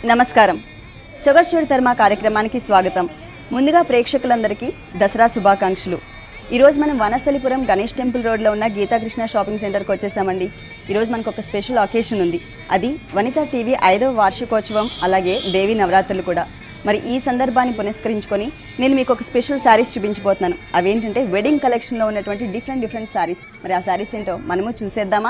నమస్కారం సుగర్షుడి తర్మ కార్యక్రమానికి స్వాగతం ముందుగా ప్రేక్షకులందరికీ దసరా శుభాకాంక్షలు ఈరోజు మనం వనస్థలిపురం గణేష్ టెంపుల్ రోడ్లో ఉన్న గీతాకృష్ణ షాపింగ్ సెంటర్కి వచ్చేసామండి ఈరోజు మనకు ఒక స్పెషల్ అకేషన్ ఉంది అది వనిత టీవీ ఐదవ వార్షికోత్సవం అలాగే దేవి నవరాత్రులు కూడా మరి ఈ సందర్భాన్ని పురస్కరించుకొని నేను మీకు ఒక స్పెషల్ శారీస్ చూపించబోతున్నాను అవేంటంటే వెడ్డింగ్ కలెక్షన్లో ఉన్నటువంటి డిఫరెంట్ డిఫరెంట్ శారీస్ మరి ఆ శారీస్ ఏంటో మనము చూసేద్దామా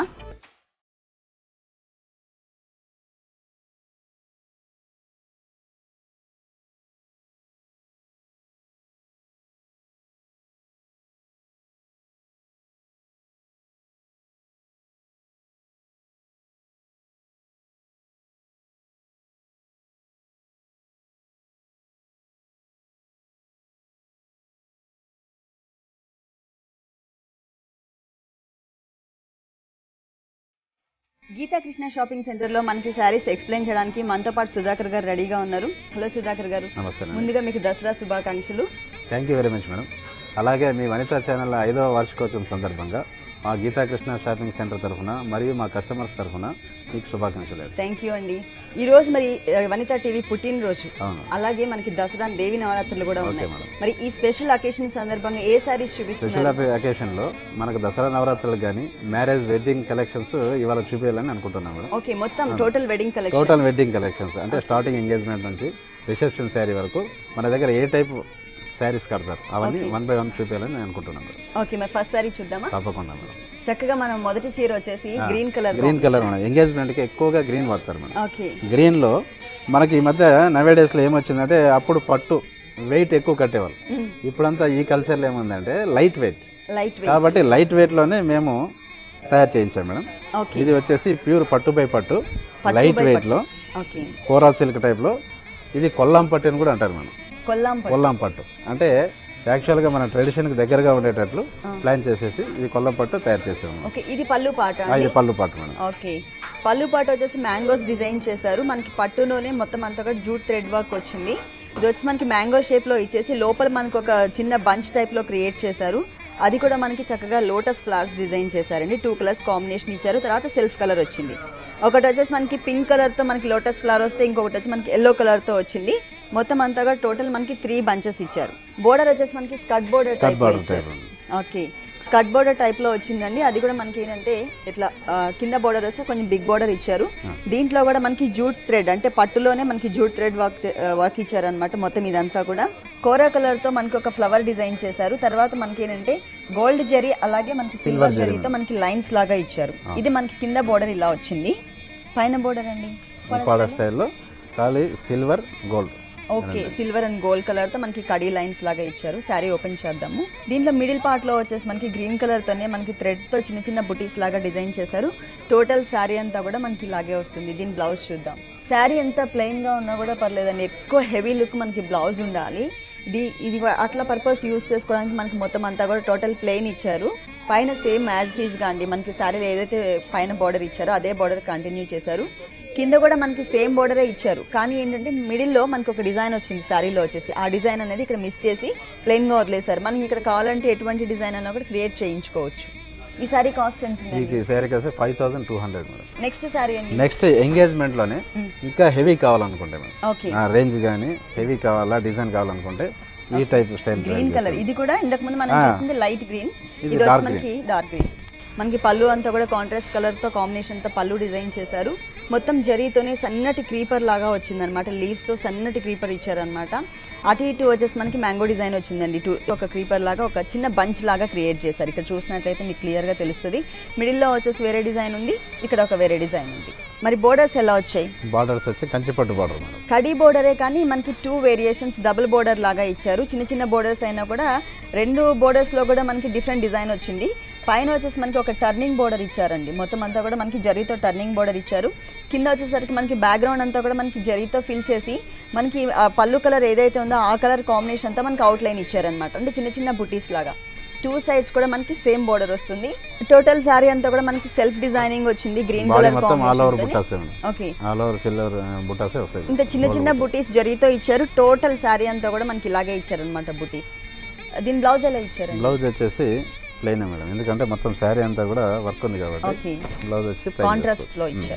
గీతాకృష్ణ షాపింగ్ సెంటర్లో మనకి శారీస్ ఎక్స్ప్లెయిన్ చేయడానికి మనతో పాటు సుధాకర్ గారు రెడీగా ఉన్నారు హలో సుధాకర్ గారు నమస్తే మేడం ముందుగా మీకు దసరా శుభాకాంక్షలు thank you very much madam అలాగే మీ వనితా ఛానల్ ఐదవ వార్షికోత్సవం సందర్భంగా మా గీతాకృష్ణ షాపింగ్ సెంటర్ తరఫున మరియు మా కస్టమర్స్ తరఫున మీకు శుభాకాంక్షలు థ్యాంక్ యూ అండి ఈ రోజు మరి ఆ, వనిత టీవీ పుట్టినరోజు అవును అలాగే మనకి దసరా దేవి నవరాత్రులు కూడా ఓకే ఉన్నాయి మేడం. మరి ఈ స్పెషల్ అకేషన్ సందర్భంగా ఏ శారీస్ స్పెషల్ చూపిస్తున్నారు అకేషన్లో మనకు దసరా నవరాత్రులకు కానీ మ్యారేజ్ వెడ్డింగ్ కలెక్షన్స్ ఇవాళ చూపించాలని అనుకుంటున్నాం మేడం ఓకే మొత్తం total wedding collection total wedding collections అంటే స్టార్టింగ్ ఎంగేజ్మెంట్ నుంచి రిసెప్షన్ శారీ వరకు మన దగ్గర ఏ టైప్ శారీస్ కడతారు అవన్నీ Okay. వన్ బై వన్ చూపించాలని నేను అనుకుంటున్నాను మేడం ఓకే మరి ఫస్ట్ శారీ చూద్దామా తప్పకుండా మేడం చక్కగా మనం మొదటి చీర వచ్చేసి green colour green colour madam ఎంగేజ్మెంట్కి ఎక్కువగా గ్రీన్ వాడతారు మేడం ఓకే గ్రీన్లో మనకి ఈ మధ్య నవే డేస్లో ఏమొచ్చిందంటే అప్పుడు పట్టు వెయిట్ ఎక్కువ కట్టేవాళ్ళు ఇప్పుడంతా ఈ కల్చర్లో ఏముందంటే లైట్ వెయిట్ లైట్ వెయిట్ కాబట్టి లైట్ వెయిట్లోనే మేము తయారు చేయించాం మేడం ఓకే ఇది వచ్చేసి ప్యూర్ పట్టు బై పట్టు పట్టు లైట్ by వెయిట్లో ఓకే కోరా సిల్క్ టైప్లో ఇది కొల్లాం పట్టు అని కూడా అంటారు మనం కొల్లాం పట్టు కొల్లాం పట్టు అంటే యాక్చువల్గా మన ట్రెడిషన్కి దగ్గరగా ఉండేటట్లు ఆ. ప్లాన్ చేసేసి ఇది కొల్లం పట్టు తయారు చేసాము ఓకే ఇది పళ్ళు పాట ఆ, అండి ఇది పళ్ళు పట్టు మేడం ఓకే పళ్ళు పాట వచ్చేసి మ్యాంగోస్ డిజైన్ చేశారు మనకి పట్టులోనే మొత్తం అంతా కూడా జూట్ థ్రెడ్ వర్క్ వచ్చింది ఇది వచ్చి మనకి మ్యాంగో షేప్ లో ఇచ్చేసి లోపల మనకు ఒక చిన్న బంచ్ టైప్ లో క్రియేట్ చేశారు అది కూడా మనకి చక్కగా లోటస్ ఫ్లవర్స్ డిజైన్ చేశారండి టూ కలర్స్ కాంబినేషన్ ఇచ్చారు తర్వాత సెల్ఫ్ కలర్ వచ్చింది ఒకటి వచ్చేసి మనకి పింక్ కలర్ తో మనకి లోటస్ ఫ్లవర్ వస్తే ఇంకొకటి వచ్చి మనకి ఎల్లో కలర్ తో వచ్చింది మొత్తం అంతా కూడా టోటల్ మనకి త్రీ బంచెస్ ఇచ్చారు బోర్డర్ వచ్చేసి మనకి skirt border cut type border ఇచ్చారు type okay skirt border type లో వచ్చిందండి అది కూడా మనకి ఏంటంటే ఇట్లా ఆ, కింద బోర్డర్ వస్తే కొంచెం బిగ్ బోర్డర్ ఇచ్చారు ఆ. దీంట్లో కూడా మనకి జూట్ థ్రెడ్ అంటే పట్టులోనే మనకి జూట్ థ్రెడ్ వర్క్ వర్క్ ఇచ్చారు అనమాట మొత్తం ఇదంతా కూడా కోరా కలర్ తో మనకి ఒక ఫ్లవర్ డిజైన్ చేశారు తర్వాత మనకి ఏంటంటే గోల్డ్ జరీ అలాగే మనకి Silver సిల్వర్ జరీ జరీతో మనకి లైన్స్ లాగా ఇచ్చారు ఆ. ఇది మనకి కింద బోర్డర్ ఇలా వచ్చింది పైన బోర్డర్ అండి ఉప్పాడ స్టైల్లో ఖాళీ silver gold okay silver and gold colour తో మనకి కడీ లైన్స్ లాగా ఇచ్చారు శారీ ఓపెన్ చేద్దాము దీంట్లో మిడిల్ పార్ట్ లో వచ్చేసి మనకి గ్రీన్ కలర్ తోనే మనకి థ్రెడ్ తో చిన్న చిన్న బుటీస్ లాగా డిజైన్ చేశారు టోటల్ శారీ అంతా కూడా మనకి ఇలాగే వస్తుంది దీని బ్లౌజ్ చూద్దాం శారీ ఎంత ప్లెయిన్ గా ఉన్నా కూడా పర్లేదండి ఎక్కువ హెవీ లుక్ మనకి బ్లౌజ్ ఉండాలి ఇది ఇది వ- అట్లా పర్పస్ యూస్ చేసుకోవడానికి మనకి మొత్తం అంతా కూడా టోటల్ ప్లెయిన్ ఇచ్చారు పైన సేమ్ యాజ్ ఇట్ ఈస్ గా అండి మనకి శారీలో ఏదైతే పైన బార్డర్ ఇచ్చారో అదే బార్డర్ కంటిన్యూ చేశారు కింద కూడా మనకి సేమ్ బోర్డరే ఇచ్చారు కానీ ఏంటంటే మిడిల్లో మనకి ఒక డిజైన్ వచ్చింది శారీలో వచ్చేసి ఆ డిజైన్ అనేది ఇక్కడ మిస్ చేసి ప్లెయిన్ గా వదిలేశారు మనం ఇక్కడ కావాలంటే ఎటువంటి డిజైన్ అన్నా కూడా క్రియేట్ చేయించుకోవచ్చు ఈ సారీ కాస్ట్ ఎంత మీకు శారీ కాస్తే five thousand two hundred madam next sari అండి నెక్స్ట్ ఎంగేజ్మెంట్లోనే మ్. ఇంకా హెవీ కావాలనుకుంటే మేడం ఓకే ఆ రేంజ్ కానీ హెవీ కావాలా డిజైన్ కావాలనుకుంటే ఈ టైప్ స్టైల్ గ్రీన్ కలర్ ఇది కూడా ఇంతకు ముందు మనం ఆ. చూసింది లైట్ గ్రీన్ ఇది ఇది వచ్చి dark మనకి డార్క్ గ్రీన్ మనకి పళ్ళు అంతా కూడా కాంట్రాస్ట్ కలర్ తో కాంబినేషన్ తో పళ్ళు డిజైన్ చేశారు మొత్తం జరీతోనే సన్నటి క్రీపర్ లాగా వచ్చిందనమాట లీవ్స్ తో సన్నటి క్రీపర్ ఇచ్చారనమాట అటు ఇటు వచ్చేసి మనకి మ్యాంగో డిజైన్ వచ్చిందండి ఇటు ఒక క్రీపర్ లాగా ఒక చిన్న బంచ్ లాగా క్రియేట్ చేశారు ఇక్కడ చూసినట్లయితే మీకు క్లియర్ గా తెలుస్తుంది మిడిల్ లో వచ్చేసి వేరే డిజైన్ ఉంది ఇక్కడ ఒక వేరే డిజైన్ ఉంది మరి బోర్డర్స్ ఎలా వచ్చాయి బార్డర్స్ వచ్చి కంచిపట్టు బార్డర్ మేడం కడీ బోర్డరే కానీ మనకి టూ వేరియేషన్స్ డబుల్ బోర్డర్ లాగా ఇచ్చారు చిన్న చిన్న బోర్డర్స్ అయినా కూడా రెండు borders లో కూడా మనకి డిఫరెంట్ డిజైన్ వచ్చింది పైన వచ్చేసి మనకి ఒక టర్నింగ్ బోర్డర్ ఇచ్చారండి మొత్తం అంతా కూడా మనకి జరీతో టర్నింగ్ బోర్డర్ ఇచ్చారు కింద వచ్చేసరికి మనకి బ్యాక్గ్రౌండ్ అంతా కూడా మనకి జరీతో ఫిల్ చేసి మనకి ఆ పళ్ళు కలర్ ఏదైతే ఉందో ఆ కలర్ కాంబినేషన్ అంతా మనకి అవుట్లైన్ ఇచ్చారనమాట అంటే చిన్న చిన్న బుటీస్ లాగా టూ సైడ్స్ కూడా మనకి సేమ్ బోర్డర్ వస్తుంది టోటల్ శారీ అంతా కూడా మనకి సెల్ఫ్ డిజైనింగ్ వచ్చింది గ్రీన్ బాడీ కలర్ మొత్తం ఆల్ ఓవర్ కాంబినేషన్ బుట్టాసే madam okay all over silver బుట్టాసే వస్తాయి ఇంత చిన్న చిన్న బుటీస్ జరీతో ఇచ్చారు టోటల్ శారీ అంతా కూడా మనకి ఇలాగే ఇచ్చారు అనమాట బుటీస్ దీని బ్లౌజ్ ఎలా ఇచ్చారు బ్లౌజ్ వచ్చేసి ప్లెయిన్ మేడం ఎందుకంటే మొత్తం శారీ అంతా కూడా వర్క్ ఉంది కాబట్టి ఓకే బ్లౌజ్ వచ్చి plain కాంట్రాస్ట్ లో ఇచ్చారు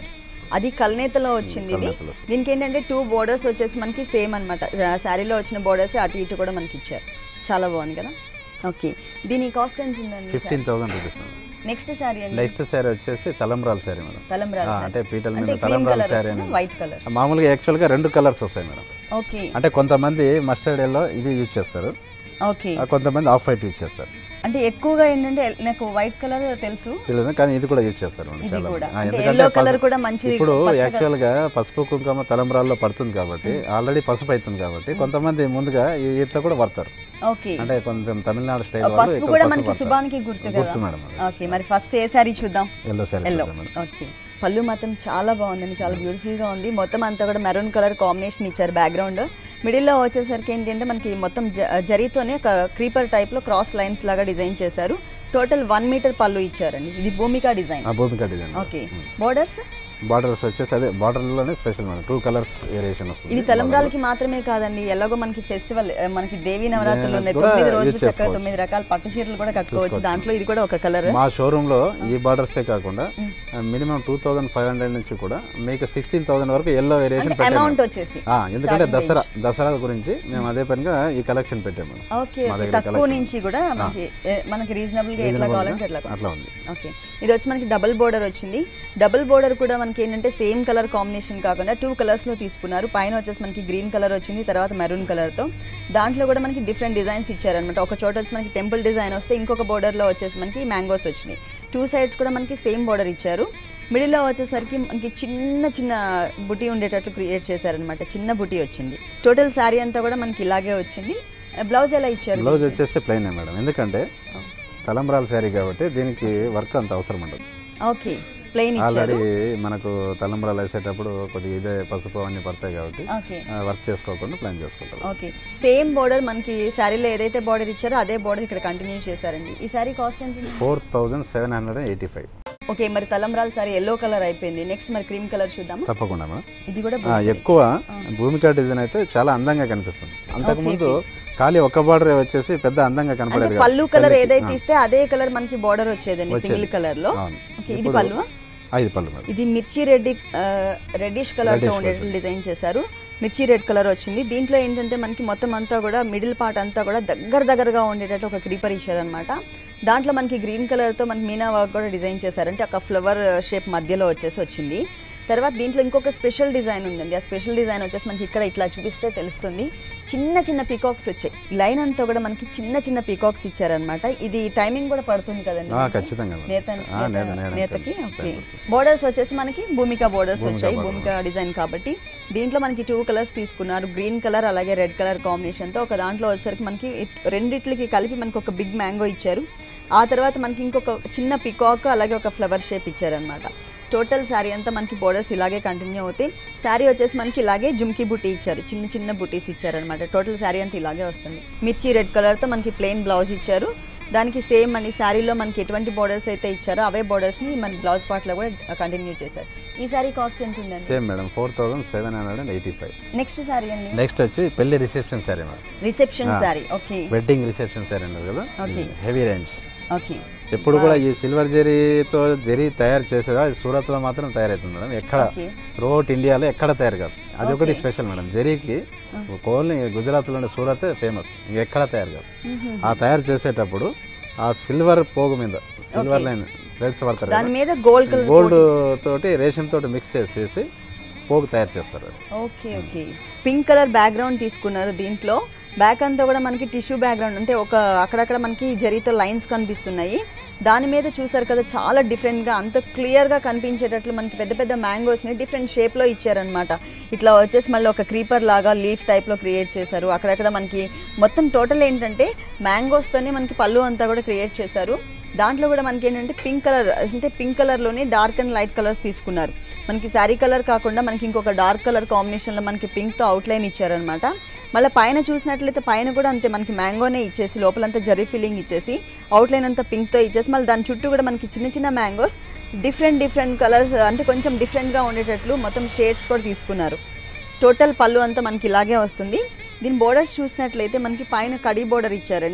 అది కల్నేతలో వచ్చింది ఇది కల్నేతలో వస్తుంది. దీనికి ఏంటంటే టూ బోర్డర్స్ వచ్చేసి మనకి సేమ్ అనమాట శారీలో వచ్చిన బోర్డర్స్ అటు ఇటు కూడా మనకి ఇచ్చారు చాలా బాగుంది కదా ఓకే దీని కాస్ట్ ఎంత ఉందండి fifteen thousand rupees madam next sari అండి నెక్స్ట్ శారీ వచ్చేసి తలంబ్రాల్ శారీ మేడం తలంబ్రాల ఆ, saree. అంటే పీటల అంటే మీద క్రీమ్ తలంబ్రాల్ కలర్ శారీ అనేది వైట్ కలర్ మామూలుగా యాక్చువల్గా రెండు కలర్స్ వస్తాయి మేడం ఓకే అంటే కొంతమంది మస్టర్డ్ ఎల్లో ఇది యూజ్ చేస్తారు ఓకే ఆ, కొంతమంది ఆఫ్ వైట్ యూజ్ చేస్తారు అంటే ఎక్కువగా ఏంటంటే నాకు వైట్ కలర్ తెలుసు తెలియదు కానీ ఇది కూడా యూజ్ చేస్తారు మేడం ఇది చాలా కూడా మంది. ఆ, అంటే ఎందుకంటే ఎల్లో పసు- కలర్ కూడా మంచిది ఇప్పుడు పచ్చగా- యాక్చువల్గా పసుపు కుంకుమ తలంబ్రాల్లో పడుతుంది కాబట్టి ఆల్రెడీ పసుపు అవుతుంది కాబట్టి కొంతమంది ముందుగా ఈ- ఇట్లా కూడా పడతారు ఓకే అంటే కొంచెం తమిళనాడు స్టైల్ వాళ్ళు పసుపు ఇక్కడ కూడా పసుపు మనకి పడతారు. శుభానికి గుర్తు కదా గుర్తు మేడం అది. ఓకే మరి ఫస్ట్ ఏ శారీ చూద్దాం ఎల్లో శారీ ఎల్లో చూద్దాం మేడం. ఓకే పళ్ళు మాత్రం చాలా బాగుందండి చాలా బ్యూటిఫుల్ గా ఉంది మొత్తం అంతా కూడా మెరూన్ కలర్ కాంబినేషన్ ఇచ్చారు బ్యాక్గ్రౌండ్ మిడిల్లో వచ్చేసరికి ఏంటంటే మనకి మొత్తం జ- జరీతోనే ఒక క్రీపర్ టైప్ లో క్రాస్ లైన్స్ లాగా డిజైన్ చేశారు టోటల్ వన్ మీటర్ పళ్ళు ఇచ్చారండి ఇది భూమిక డిజైన్ ఆ Bhumika design okay borders borders వచ్చేసి అదే బార్డర్లోనే special madam two colours variation వస్తుంది ఇది తలంబ్రాలకి మాత్రమే కాదండి ఎలాగో మనకి ఫెస్టివల్ మనకి దేవి నవరాత్రులు ఉన్నాయి కూడా తొమ్మిది use రోజులు చక్కగా చేసుకోవచ్చు. తొమ్మిది రకాల పట్టు చీరలు కూడా కట్టుకోవచ్చు దాంట్లో ఇది కూడా ఒక కలర్ మా షోరూమ్ లో ఈ బార్డర్సే కాకుండా minimum two thousand five hundred నుంచి కూడా మీకు సిక్స్టీన్ థౌసండ్ వరకు ఎల్లో వేరియేషన్ పెట్టాము అమౌంట్ వచ్చేసి ఆ, ఎందుకంటే దసరా దసరా గురించి మేము అదే పనిగా ఈ కలెక్షన్ పెట్టాము ఓకే మా ఓకే దగ్గర తక్కువ నుంచి కూడా మనకి ఏ, మనకి రీజనబుల్ గా ఎట్లా కావాలంటే ఎట్లా అట్లా ఉంది ఓకే ఇది వచ్చి మనకి డబుల్ బోర్డర్ వచ్చింది డబుల్ బోర్డర్ కూడా మనకి ఏంటంటే సేమ్ కలర్ కాంబినేషన్ కాకుండా టూ కలర్స్ లో తీసుకున్నారు పైన వచ్చేసి మనకి గ్రీన్ కలర్ వచ్చింది తర్వాత మెరూన్ కలర్ తో దాంట్లో కూడా మనకి డిఫరెంట్ డిజైన్స్ ఇచ్చారనమాట ఒక చోట వచ్చి మనకి టెంపుల్ డిజైన్ వస్తే ఇంకొక border లో వచ్చేసి మనకి మ్యాంగోస్ వచ్చినాయి టూ సైడ్స్ కూడా మనకి సేమ్ బోర్డర్ ఇచ్చారు మిడిల్లో వచ్చేసరికి మనకి చిన్న చిన్న బుటీ ఉండేటట్లు క్రియేట్ చేశారనమాట చిన్న బుటీ వచ్చింది టోటల్ శారీ అంతా కూడా మనకి ఇలాగే వచ్చింది బ్లౌజ్ ఎలా ఇచ్చారు బ్లౌజ్ వచ్చేసి ప్లెయిన్ మేడం ఎందుకంటే తలంబ్రాల శారీ కాబట్టి దీనికి వర్క్ అంత అవసరం ఉండదు ఓకే ప్లెయిన్ ఇచ్చారు ఆల్రెడీ మనకు తలంబ్రాలు వేసేటప్పుడు కొద్దిగా ఇదే పసుపు అన్ని పడతాయి కాబట్టి ఓకే వర్క్ చేసుకోకుండా ప్లాన్ చేసుకుంటారు ఓకే సేమ్ బోర్డర్ మనకి శారీలో ఏదైతే బోర్డర్ ఇచ్చారో అదే బోర్డర్ ఇక్కడ కంటిన్యూ చేశారండి ఈ శారీ కాస్ట్ ఎంత ఉంది? Four thousand seven hundred eighty five okay మరి తలంబ్రాల శారీ ఎల్లో కలర్ అయిపోయింది నెక్స్ట్ మరి క్రీమ్ కలర్ చూద్దామా తప్పకుండా మేడం ఇది కూడా ఆ, ఎక్కువ భూమిక డిజైన్ అయితే చాలా అందంగా కనిపిస్తుంది అంతకుముందు ఖాళీ ఒక్క బార్డర్ వచ్చేసి పెద్ద అందంగా అంటే కనపడేది కాదు. పళ్ళు కలర్ పెళ్ళికి. ఏదైతే ఇస్తే అదే కలర్ మనకి బోర్డర్ వచ్చేదండి సింగిల్ కలర్ లో అవును. ఓకే ఇది పళ్ళు ఆ, ఇది పళ్ళు మేడం ఇది మిర్చి రెడ్డి రెడ్డిష్ కలర్ తో ఉండేటట్లు డిజైన్ చేశారు మిర్చి రెడ్ కలర్ వచ్చింది దీంట్లో ఏంటంటే మనకి మొత్తం అంతా కూడా మిడిల్ పార్ట్ అంతా కూడా దగ్గర దగ్గరగా ఉండేటట్టు ఒక క్రీపర్ ఇచ్చారనమాట దాంట్లో మనకి గ్రీన్ కలర్ తో మనకి మీనా వర్క్ కూడా డిజైన్ చేశారు అంటే ఒక ఫ్లవర్ షేప్ మధ్యలో వచ్చేసి వచ్చింది తర్వాత దీంట్లో ఇంకొక స్పెషల్ డిజైన్ ఉందండి ఆ స్పెషల్ డిజైన్ వచ్చేసి మనకి ఇక్కడ ఇట్లా చూపిస్తే తెలుస్తుంది చిన్న చిన్న పీకాక్స్ వచ్చాయి లైన్ అంతా కూడా మనకి చిన్న చిన్న పీకాక్స్ ఇచ్చారనమాట ఇది టైమింగ్ కూడా పడుతుంది కదండి ఆ, ఖచ్చితంగా మేడం. నేత ఆ, నేత- నేత- నేత- నేతకి నేత- ఓకే బోర్డర్స్ వచ్చేసి మనకి భూమిక బోర్డర్స్ వచ్చాయి భూమిక డిజైన్ కాబట్టి దీంట్లో మనకి టూ కలర్స్ తీసుకున్నారు గ్రీన్ కలర్ అలాగే రెడ్ కలర్ కాంబినేషన్ తో ఒక దాంట్లో వచ్చేసరికి మనకి ఇట్- రెండిట్లకి కలిపి మనకి ఒక బిగ్ మ్యాంగో ఇచ్చారు ఆ తర్వాత మనకి ఇంకొక చిన్న పికాక్ అలాగే ఒక ఫ్లవర్ షేప్ ఇచ్చారనమాట టోటల్ శారీ అంతా మనకి బోర్డర్స్ ఇలాగే కంటిన్యూ అవుతాయి శారీ వచ్చేసి మనకి ఇలాగే జుమ్కీ బుటీ ఇచ్చారు చిన్న చిన్న బుటీస్ ఇచ్చారనమాట టోటల్ శారీ అంతా ఇలాగే వస్తుంది మిర్చి రెడ్ కలర్తో మనకి ప్లెయిన్ బ్లౌజ్ ఇచ్చారు దానికి సేమ్ మన శారీలో మనకి ఎటువంటి బోర్డర్స్ అయితే ఇచ్చారో అవే బోర్డర్స్ని మన బ్లౌజ్ పార్ట్లో కూడా కంటిన్యూ చేశారు ఈ శారీ కాస్ట్ ఎంత ఉందండి same madam four thousand seven hundred and eighty five next sari అండి నెక్స్ట్ వచ్చి పెళ్లి reception sari madam reception sari okay wedding reception sari అన్నారు కదా Okay. హెవీ రేంజ్ ఓకే ఎప్పుడు కూడా ఈ సిల్వర్ జరీతో జరీ తయారు చేసేదా అది సూరత్లో మాత్రం తయారవుతుంది మేడం ఎక్కడ ఓకే త్రూఅవుట్ ఇండియాలో ఎక్కడ తయారు కాదు అది ఒకటి స్పెషల్ మేడం జరీకి ఓన్లీ గుజరాత్లో సూరత్ ఫేమస్ ఎక్కడ తయారు కాదు ఆ తయారు చేసేటప్పుడు ఆ సిల్వర్ పోగు మీద సిల్వర్ లైన్ థ్రెడ్స్ పడతారు దాని మీద గోల్డ్ కలర్ గోల్డ్ తోటి రేషన్ తోటి మిక్స్ చేసేసి పోగు తయారు చేస్తారు అది. Okay okay pink colour background తీసుకున్నారు దీంట్లో బ్యాక్ అంతా కూడా మనకి టిష్యూ బ్యాక్గ్రౌండ్ అంటే ఒక అక్కడక్కడ మనకి జరీతో లైన్స్ కనిపిస్తున్నాయి దాని మీద చూసారు కదా చాలా డిఫరెంట్గా అంత క్లియర్గా కనిపించేటట్లు మనకి పెద్ద పెద్ద మ్యాంగోస్ని డిఫరెంట్ షేప్లో ఇచ్చారనమాట ఇట్లా వచ్చేసి మళ్ళీ ఒక క్రీపర్ లాగా లీఫ్ టైప్లో క్రియేట్ చేశారు అక్కడక్కడ మనకి మొత్తం టోటల్ ఏంటంటే మ్యాంగోస్తోనే మనకి పళ్ళు అంతా కూడా క్రియేట్ చేశారు దాంట్లో కూడా మనకి ఏంటంటే పింక్ కలర్ అంటే పింక్ కలర్లోనే డార్క్ అండ్ లైట్ కలర్స్ తీసుకున్నారు మనకి శారీ కలర్ కాకుండా మనకి ఇంకొక డార్క్ కలర్ కాంబినేషన్లో మనకి పింక్తో అవుట్లైన్ ఇచ్చారనమాట మళ్ళీ పైన చూసినట్లయితే పైన కూడా అంతే మనకి మ్యాంగోనే ఇచ్చేసి లోపలంతా జరీ ఫిల్లింగ్ ఇచ్చేసి అవుట్లైన్ అంతా పింక్తో ఇచ్చేసి మళ్ళీ దాని చుట్టూ కూడా మనకి చిన్న చిన్న మ్యాంగోస్ డిఫరెంట్ డిఫరెంట్ కలర్స్ అంటే కొంచెం డిఫరెంట్గా ఉండేటట్లు మొత్తం షేడ్స్ కూడా తీసుకున్నారు టోటల్ పళ్ళు అంతా మనకి ఇలాగే వస్తుంది దీని బోర్డర్స్ చూసినట్లయితే మనకి పైన కడీ బోర్డర్ ఇచ్చారండి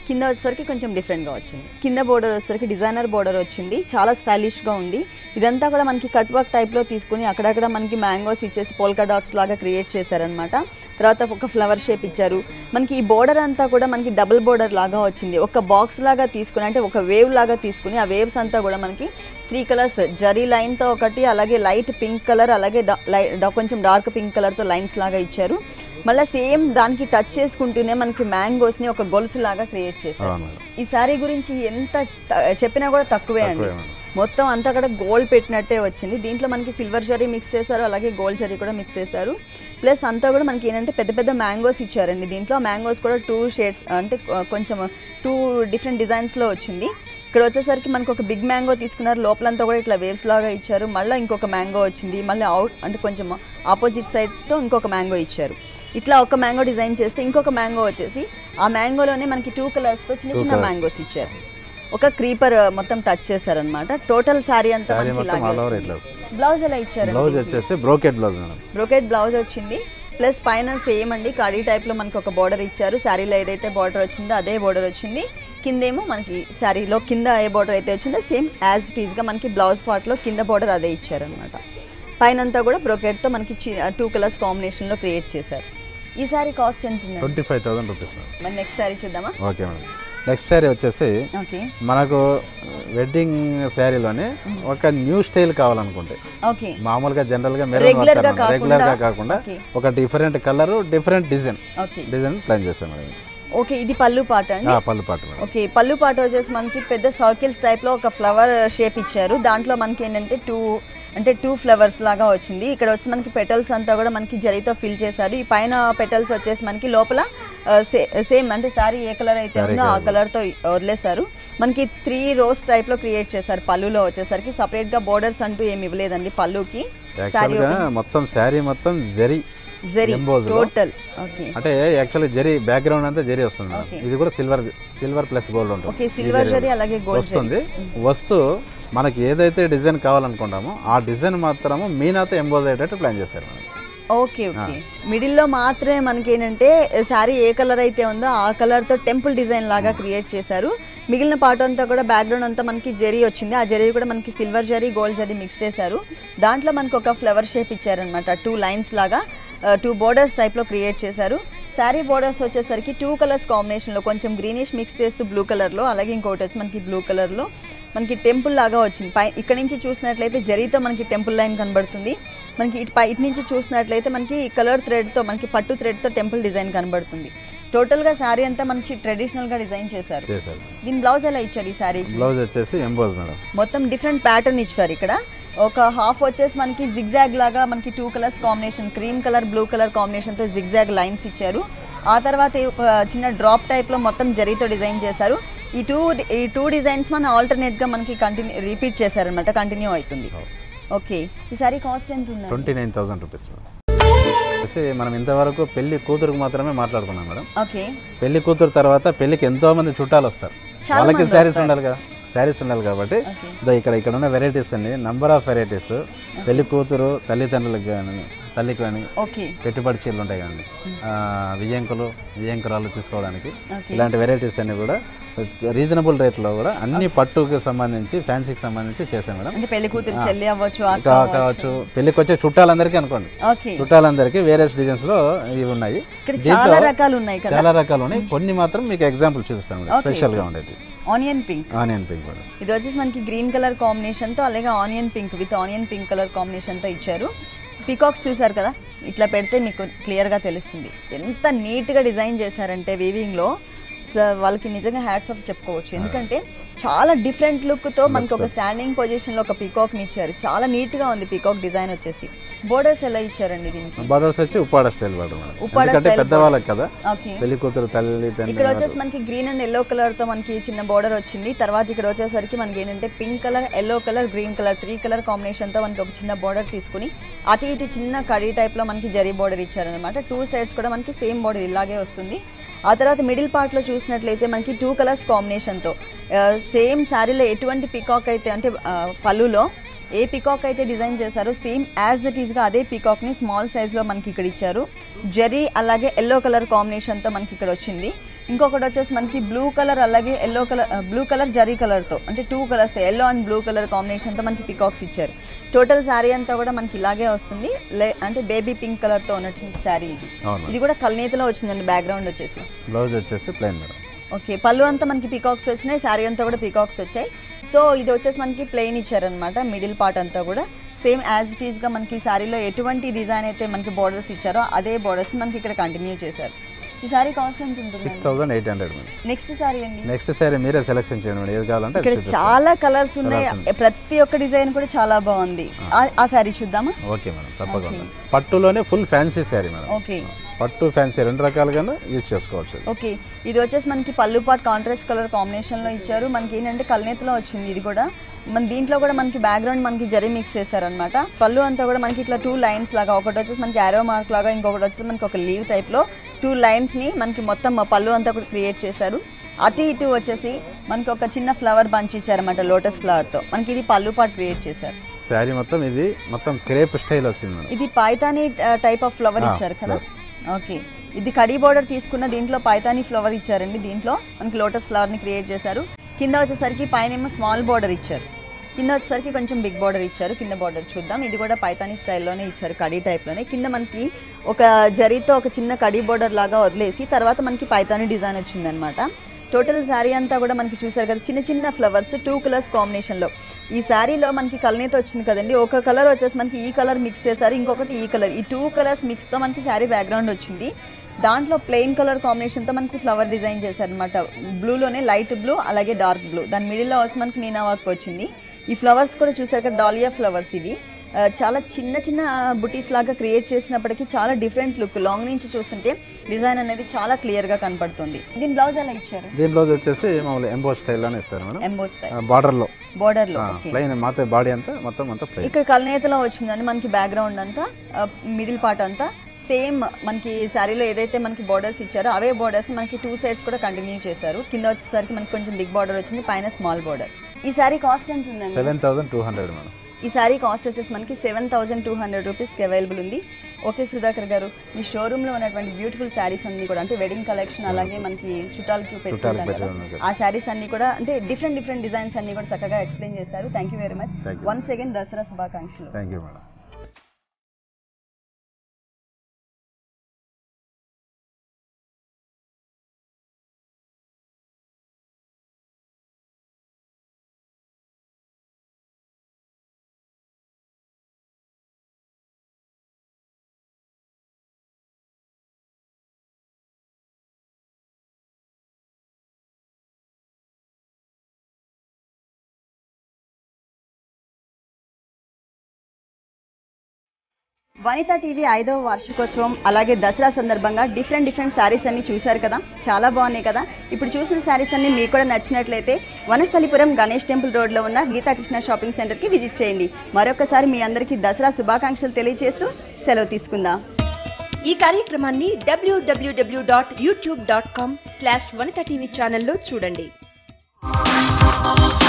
కింద వచ్చేసరికి కొంచెం డిఫరెంట్గా వచ్చింది కింద బోర్డర్ వచ్చేసరికి డిజైనర్ బోర్డర్ వచ్చింది చాలా స్టైలిష్గా ఉంది ఇదంతా కూడా మనకి కట్ వర్క్ టైప్లో తీసుకుని అక్కడక్కడ మనకి మ్యాంగోస్ ఇచ్చేసి పోల్కా డాట్స్ లాగా క్రియేట్ చేశారనమాట తర్వాత ఒక ఫ్లవర్ షేప్ ఇచ్చారు మనకి ఈ బోర్డర్ అంతా కూడా మనకి డబుల్ బోర్డర్ లాగా వచ్చింది ఒక బాక్స్ లాగా తీసుకుని అంటే ఒక వేవ్ లాగా తీసుకుని ఆ వేవ్స్ అంతా కూడా మనకి త్రీ కలర్స్ జరీ లైన్తో ఒకటి అలాగే లైట్ పింక్ కలర్ అలాగే డా- లై- డా- కొంచెం డార్క్ పింక్ కలర్తో లైన్స్ లాగా ఇచ్చారు మళ్ళీ సేమ్ దానికి టచ్ చేసుకుంటూనే మనకి మ్యాంగోస్ని ఒక గొలుసు లాగా క్రియేట్ చేశారు అవును మేడం ఈ శారీ గురించి ఎంత త- చెప్పినా కూడా తక్కువే అండి తక్కువే మేడం. మొత్తం అంతా కూడా గోల్డ్ పెట్టినట్టే వచ్చింది దీంట్లో మనకి సిల్వర్ జరీ మిక్స్ చేశారు అలాగే గోల్డ్ జరీ కూడా మిక్స్ చేశారు ప్లస్ అంతా కూడా మనకి ఏంటంటే పెద్ద పెద్ద మ్యాంగోస్ ఇచ్చారండి దీంట్లో మ్యాంగోస్ కూడా టూ షేడ్స్ అంటే కొ- కొంచెం టూ డిఫరెంట్ డిజైన్స్లో వచ్చింది ఇక్కడ వచ్చేసరికి మనకు ఒక బిగ్ మ్యాంగో తీసుకున్నారు లోపలంతా కూడా ఇట్లా వేవ్స్ లాగా ఇచ్చారు మళ్ళీ ఇంకొక మ్యాంగో వచ్చింది మళ్ళీ అవుట్ అంటే కొంచెం ఆపోజిట్ సైడ్తో ఇంకొక మ్యాంగో ఇచ్చారు ఇట్లా ఒక మ్యాంగో డిజైన్ చేస్తే ఇంకొక మ్యాంగో వచ్చేసి ఆ మ్యాంగోలోనే మనకి టూ కలర్స్తో చిన్న చిన్న మ్యాంగోస్ ఇచ్చారు ఒక క్రీపర్ మొత్తం టచ్ చేశారనమాట టోటల్ శారీ అంతా శారీ మనకి మొత్తం ఇలాగే ఆల్ ఓవర్ వస్తుంది. ఇట్లా వస్తుంది బ్లౌజ్ ఎలా ఇచ్చారు బ్లౌజ్ వచ్చేసి brocade blouse madam brocade blouse వచ్చింది ప్లస్ పైన సేమ్ అండి కడీ టైప్లో మనకి ఒక బార్డర్ ఇచ్చారు శారీలో ఏదైతే బార్డర్ వచ్చిందో అదే బార్డర్ వచ్చింది కిందేమో మనకి శారీలో కింద ఏ బార్డర్ అయితే వచ్చిందో సేమ్ యాజ్ ఇట్ ఈస్గా మనకి బ్లౌజ్ పార్ట్లో కింద బార్డర్ అదే ఇచ్చారనమాట పైన అంతా కూడా బ్రోకెట్తో మనకి టూ కలర్స్ కాంబినేషన్లో క్రియేట్ చేశారు ఈ శారీ కాస్ట్ ఎంత ఉందండి twenty five thousand rupees madam మరి నెక్స్ట్ శారీ చూద్దామా ఓకే మేడం నెక్స్ట్ శారీ వచ్చేసి ఓకే మనకు వెడ్డింగ్ శారీలోనే ఒక న్యూ స్టైల్ కావాలనుకుంటే ఓకే మామూలుగా జనరల్గా Regular గా మెరూన్ రెగ్యులర్గా కాకుండా, కాకుండా okay. ఒక different colour different design okay design plan చేస్తాం మేడం ఓకే ఇది పళ్ళు పాట అండి ఆ, పళ్ళు పాటు మేడం ఓకే పళ్ళు పాట వచ్చేసి మనకి పెద్ద సర్కిల్స్ టైప్లో ఒక ఫ్లవర్ షేప్ ఇచ్చారు దాంట్లో మనకి ఏంటంటే టూ అంటే టూ ఫ్లవర్స్ లాగా వచ్చింది ఇక్కడ వచ్చి మనకి పెటల్స్ అంతా కూడా మనకి జరీతో ఫిల్ చేశారు ఈ పైన పెటల్స్ వచ్చేసి మనకి లోపల సేమ్ అంటే సారీ ఏ కలర్ అయితే ఉందో ఆ కలర్తో వదిలేశారు మనకి త్రీ రోస్ టైప్లో క్రియేట్ చేశారు పళ్ళులో వచ్చేసరికి సపరేట్గా బోర్డర్స్ అంటూ ఏమి ఇవ్వలేదండి పళ్ళుకి శారీ యాక్చువల్గా మొత్తం శారీ మొత్తం జరీ జరీ Embossed లో. టోటల్ ఓకే అంటే యాక్చువల్లీ జరీ బ్యాక్గ్రౌండ్ అంతా జరీ వస్తుంది మేడం. Okay. ఇది కూడా సిల్వర్ సిల్వర్ ప్లస్ గోల్డ్ ఉంటుంది ఓకే సిల్వర్ జరీ అలాగే గోల్డ్ వస్తుంది వస్తూ మనకి ఏదైతే డిజైన్ కావాలనుకుంటామో ఆ డిజైన్ మాత్రము మీనాతో ఎంబోజ్ అయ్యేటట్టు ప్లాన్ చేశారు మేడం ఓకే ఓకే మిడిల్లో మాత్రమే మనకి ఏంటంటే శారీ ఏ కలర్ అయితే ఉందో ఆ కలర్తో టెంపుల్ డిజైన్ లాగా క్రియేట్ చేశారు మిగిలిన పార్ట్ అంతా కూడా బ్యాక్గ్రౌండ్ అంతా మనకి జరీ వచ్చింది ఆ జరీ కూడా మనకి silver zari gold zari mix చేశారు దాంట్లో మనకి ఒక ఫ్లవర్ షేప్ ఇచ్చారనమాట టూ లైన్స్ లాగా టూ బోర్డర్స్ టైప్లో క్రియేట్ చేశారు శారీ బోర్డర్స్ వచ్చేసరికి టూ కలర్స్ కాంబినేషన్లో కొంచెం గ్రీనిష్ మిక్స్ చేస్తూ బ్లూ కలర్లో అలాగే ఇంకోటి వచ్చి మనకి బ్లూ కలర్లో మనకి టెంపుల్ లాగా వచ్చింది పై ఇక్కడ నుంచి చూసినట్లయితే జరీతో మనకి టెంపుల్ లైన్ కనబడుతుంది మనకి ఇటు పై ఇటు నుంచి చూసినట్లయితే మనకి కలర్ థ్రెడ్తో మనకి పట్టు థ్రెడ్తో టెంపుల్ డిజైన్ కనబడుతుంది టోటల్గా శారీ అంతా మనకి ట్రెడిషనల్గా డిజైన్ చేశారు చేశారు దీని బ్లౌజ్ ఎలా ఇచ్చారు ఈ శారీకి బ్లౌజ్ వచ్చేసి ఎంబోజ్ మేడం మొత్తం డిఫరెంట్ ప్యాటర్న్ ఇచ్చారు ఇక్కడ ఒక హాఫ్ వచ్చేసి మనకి జిగ్జాగ్ లాగా మనకి two colours combination cream colour blue colour కాంబినేషన్తో జిగ్జాగ్ లైన్స్ ఇచ్చారు ఆ తర్వాత ఈ ఒక చిన్న డ్రాప్ టైప్లో మొత్తం జరీతో డిజైన్ చేశారు ఈ టూ ఈ టూ డిజైన్స్ మన ఆల్టర్నేట్గా మనకి కంటిన్యూ రిపీట్ చేశారనమాట కంటిన్యూ అవుతుంది ఓకే ఈ సారీ కాస్ట్ ఎంత ఉందండి twenty nine thousand rupees madam వచ్చేసి మనం ఇంతవరకు పెళ్లి కూతురుకు మాత్రమే మాట్లాడుకున్నాం మేడం ఓకే పెళ్లి కూతురు తర్వాత పెళ్లికి ఎంతో మంది చుట్టాలు వస్తారు చాలా వాళ్ళకి మంది శారీస్ ఉండాలి కదా శారీస్ ఉండాలి కాబట్టి Okay. ఇదో ఇక్కడ ఇక్కడ ఉన్న వెరైటీస్ అండి నంబర్ ఆఫ్ వెరైటీస్ పెళ్లి కూతురు తల్లిదండ్రులకు కానీ తల్లికి కానీ ఓకే పెట్టుబడి చీరలు ఉంటాయి కదండి ఆ, వియ్యంకులు వియ్యంకురాలు తీసుకోవడానికి Okay. ఇలాంటి వెరైటీస్ అన్ని కూడా రీజనబుల్ రేట్లో కూడా అన్ని పట్టుకు సంబంధించి ఫ్యాన్సీకి సంబంధించి చేసాం మేడం అంటే పెళ్లి కూతురు చెల్లి అవ్వచ్చు అక్క కా- అవ్వచ్చు. కావచ్చు పెళ్లికి వచ్చే చుట్టాలందరికీ అనుకోండి ఓకే చుట్టాలందరికీ వేరియస్ డిజైన్స్ లో ఇవి ఉన్నాయి ఇక్కడ దీంట్లో చాలా రకాలు ఉన్నాయి కదా చాలా రకాలు ఉన్నాయి కొన్ని మాత్రం మీకు ఎగ్జాంపుల్ చూపిస్తాను మేడం Okay. స్పెషల్ గా ఉండేది ఆనియన్ పింక్ ఆనియన్ పింక్ కూడా ఇది వచ్చేసి మనకి గ్రీన్ కలర్ కాంబినేషన్తో అలాగే onion pink with onion pink colour కాంబినేషన్తో ఇచ్చారు పీకాక్స్ చూసారు కదా ఇట్లా పెడితే మీకు క్లియర్గా తెలుస్తుంది ఎంత నీట్గా డిజైన్ చేశారంటే వీవింగ్లో వాళ్ళకి నిజంగా హ్యాట్స్ ఆఫ్ చెప్పుకోవచ్చు ఎందుకంటే చాలా డిఫరెంట్ లుక్తో మనకి ఒక స్టాండింగ్ పొజిషన్లో ఒక పీకాక్ని ఇచ్చారు చాలా నీట్గా ఉంది పీకాక్ డిజైన్ వచ్చేసి బోర్డర్స్ ఎలా ఇచ్చారండి దీనికి బార్డర్స్ వచ్చి Uppada style border madam Uppada ఎందుకంటే style పెద్దవాళ్ళకి కదా ఓకే పెళ్లి కూతురు తల్లి ఇక్కడ తండ్రి వచ్చేసి మనకి గ్రీన్ అండ్ ఎల్లో కలర్ తో మనకి చిన్న బోర్డర్ వచ్చింది తర్వాత ఇక్కడ వచ్చేసరికి మనకి ఏంటంటే pink colour yellow colour green colour three colour combination తో మనకి ఒక చిన్న బోర్డర్ తీసుకుని అటు ఇటు చిన్న కడీ టైప్ లో మనకి జరీ బోర్డర్ ఇచ్చారనమాట టూ సైడ్స్ కూడా మనకి సేమ్ బోర్డర్ ఇలాగే వస్తుంది ఆ తర్వాత మిడిల్ పార్ట్ లో చూసినట్లయితే మనకి టూ కలర్స్ కాంబినేషన్ తో సేమ్ శారీలో ఎటువంటి పికాక్ అయితే అంటే ఆ, పళ్ళులో ఏ పికాక్ అయితే డిజైన్ చేశారో సేమ్ యాజ్ ఇట్ ఈస్గా అదే పికాక్ని స్మాల్ సైజ్లో మనకి ఇక్కడ ఇచ్చారు జరీ అలాగే ఎల్లో కలర్ కాంబినేషన్తో మనకి ఇక్కడ వచ్చింది ఇంకొకటి వచ్చేసి మనకి బ్లూ కలర్ అలాగే yellow colour blue colour zari కలర్తో అంటే two colours yellow and blue colour కాంబినేషన్తో మనకి పికాక్స్ ఇచ్చారు టోటల్ శారీ అంతా కూడా మనకి ఇలాగే వస్తుంది లే అంటే బేబీ పింక్ కలర్తో ఉన్నటువంటి శారీ ఇది అవును ఇది కూడా కల్నేతలో వచ్చిందండి బ్యాక్గ్రౌండ్ వచ్చేసి బ్లౌజ్ వచ్చేసి ప్లెయిన్ మేడం ఓకే పళ్ళు అంతా మనకి పీకాక్స్ వచ్చినాయి శారీ అంతా కూడా పీకాక్స్ వచ్చాయి సో ఇది వచ్చేసి మనకి ప్లెయిన్ ఇచ్చారనమాట మిడిల్ పార్ట్ అంతా కూడా సేమ్ యాజ్ ఇట్ ఈస్గా మనకి శారీలో ఎటువంటి డిజైన్ అయితే మనకి బోర్డర్స్ ఇచ్చారో అదే బోర్డర్స్ మనకి ఇక్కడ కంటిన్యూ చేశారు ఈ శారీ కాస్ట్ ఎంత ఉంటుంది six thousand eight hundred madam next sari అండి నెక్స్ట్ సారీ మీరే సెలెక్షన్ చేయండి మేడం ఏది కావాలంటే అది ఇక్కడ చూపిస్తాను. చాలా కలర్స్ ఉన్నాయి Colours ఉన్నాయి. ప్రతి ఒక్క డిజైన్ కూడా చాలా బాగుంది ఆ- ఆ శారీ చూద్దామా ఓకే మేడం తప్పకుండా పట్టులోనే full fancy sari madam okay పట్టు ఫ్యాన్సీ రెండు రకాలుగా యూజ్ చేసుకోవచ్చు ఓకే ఇది వచ్చేసి మనకి పళ్ళు పాట్ కాంట్రాస్ట్ కలర్ కాంబినేషన్లో ఇచ్చారు మనకి ఏంటంటే కల్నేతలో వచ్చింది ఇది కూడా మన దీంట్లో కూడా మనకి బ్యాక్గ్రౌండ్ మనకి జరీ మిక్స్ చేశారనమాట పళ్ళు అంతా కూడా మనకి ఇట్లా టూ లైన్స్ లాగా ఒకటి వచ్చేసి మనకి యారో మార్క్ లాగా ఇంకొకటి వచ్చేసి మనకి ఒక లీవ్ టైప్లో టూ లైన్స్ని మనకి మొత్తం పళ్ళు అంతా కూడా క్రియేట్ చేశారు అటు ఇటు వచ్చేసి మనకి ఒక చిన్న ఫ్లవర్ బంచ్ ఇచ్చారన్నమాట లోటస్ ఫ్లవర్తో మనకి ఇది పళ్ళు పాట్ క్రియేట్ చేశారు శారీ మొత్తం ఇది మొత్తం క్రేప్ స్టైల్ వచ్చింది మేడం ఇది పైతానీ టైప్ ఆఫ్ ఫ్లవర్ ఆ, ఇచ్చారు కదా ఓకే ఇది కడీ బోర్డర్ తీసుకున్న దీంట్లో పైతానీ ఫ్లవర్ ఇచ్చారండి దీంట్లో మనకి లోటస్ ఫ్లవర్ ని క్రియేట్ చేశారు కింద వచ్చేసరికి పైన ఏమో స్మాల్ బోర్డర్ ఇచ్చారు కింద వచ్చేసరికి కొంచెం బిగ్ బార్డర్ ఇచ్చారు కింద బార్డర్ చూద్దాం ఇది కూడా పైతానీ స్టైల్లోనే ఇచ్చారు కడీ టైప్లోనే కింద మనకి ఒక జరీతో ఒక చిన్న కడీ బోర్డర్ లాగా వదిలేసి తర్వాత మనకి పైతానీ డిజైన్ వచ్చిందనమాట టోటల్ శారీ అంతా కూడా మనకి చూసారు కదా చిన్న చిన్న ఫ్లవర్స్ టూ కలర్స్ కాంబినేషన్లో ఈ శారీలో మనకి కల్నేత వచ్చింది కదండి ఒక కలర్ వచ్చేసి మనకి ఈ కలర్ మిక్స్ చేశారు ఇంకొకటి ఈ కలర్ ఈ టూ కలర్స్ మిక్స్తో మనకి శారీ బ్యాక్గ్రౌండ్ వచ్చింది దాంట్లో ప్లెయిన్ కలర్ కాంబినేషన్తో మనకి ఫ్లవర్ డిజైన్ చేశారనమాట బ్లూలోనే లైట్ బ్లూ అలాగే డార్క్ బ్లూ దాని మిడిల్లో వచ్చి మనకి మీనా వర్క్ వచ్చింది ఈ ఫ్లవర్స్ కూడా చూసారు కదా డాలియా ఫ్లవర్స్ ఇవి ఆ, చాలా చిన్న చిన్న బుటీస్ లాగా క్రియేట్ చేసినప్పటికీ చాలా డిఫరెంట్ లుక్ లాంగ్ నుంచి చూస్తుంటే డిజైన్ అనేది చాలా క్లియర్ గా కనపడుతుంది దీని బ్లౌజ్ ఎలా ఇచ్చారు దీని బ్లౌజ్ వచ్చేసి మామూలు ఎంబో స్టైల్లోనే ఇస్తారు మేడం ఎంబోస్ టైప్ బార్డర్లో బోర్డర్ లో okay. ప్లెయిన్ మాత్రం బాడీ అంతా మొత్తం అంతా ప్లెయిన్ ఇక్కడ కల్నేతలో వచ్చిందండి మనకి బ్యాక్గ్రౌండ్ అంతా మిడిల్ పార్ట్ అంతా సేమ్ మనకి శారీలో ఏదైతే మనకి బోర్డర్స్ ఇచ్చారో అవే బోర్డర్స్ మనకి టూ సైడ్స్ కూడా కంటిన్యూ చేశారు కింద వచ్చేసరికి మనకి కొంచెం బిగ్ బార్డర్ వచ్చింది పైన స్మాల్ బార్డర్ ఈ శారీ కాస్ట్ ఎంత ఉందండి seven thousand two hundred madam ఈ శారీ కాస్ట్ వచ్చేసి మనకి సెవెన్ థౌసండ్ టూ హండ్రెడ్ రూపీస్కి అవైలబుల్ ఉంది ఓకే సుధాకర్ గారు మీ షోరూంలో ఉన్నటువంటి బ్యూటిఫుల్ శారీస్ అన్ని కూడా అంటే వెడ్డింగ్ కలెక్షన్ అలాగే మనకి చుట్టాలకి పెట్టుకుంటాం కదా పెట్టుకున్నాం కదా. ఆ శారీస్ అన్ని కూడా అంటే డిఫరెంట్ డిఫరెంట్ డిజైన్స్ అన్ని కూడా చక్కగా ఎక్స్ప్లెయిన్ చేశారు thank you very much Thank you. Once again Dasara శుభాకాంక్షలు thank you madam Vanitha TV ఐదవ వార్షికోత్సవం అలాగే దసరా సందర్భంగా డిఫరెంట్ డిఫరెంట్ శారీస్ అన్ని చూశారు కదా చాలా బాగున్నాయి కదా ఇప్పుడు చూసిన శారీస్ అన్ని మీకు కూడా నచ్చినట్లయితే వనస్థలిపురం గణేష్ టెంపుల్ రోడ్లో ఉన్న గీతాకృష్ణ షాపింగ్ సెంటర్కి విజిట్ చేయండి మరొకసారి మీ అందరికీ దసరా శుభాకాంక్షలు తెలియజేస్తూ సెలవు తీసుకుందాం ఈ కార్యక్రమాన్ని డబ్ల్యూడబ్ల్యూడబ్ల్యూ dot YouTube dot com slash Vanitha TV ఛానల్లో చూడండి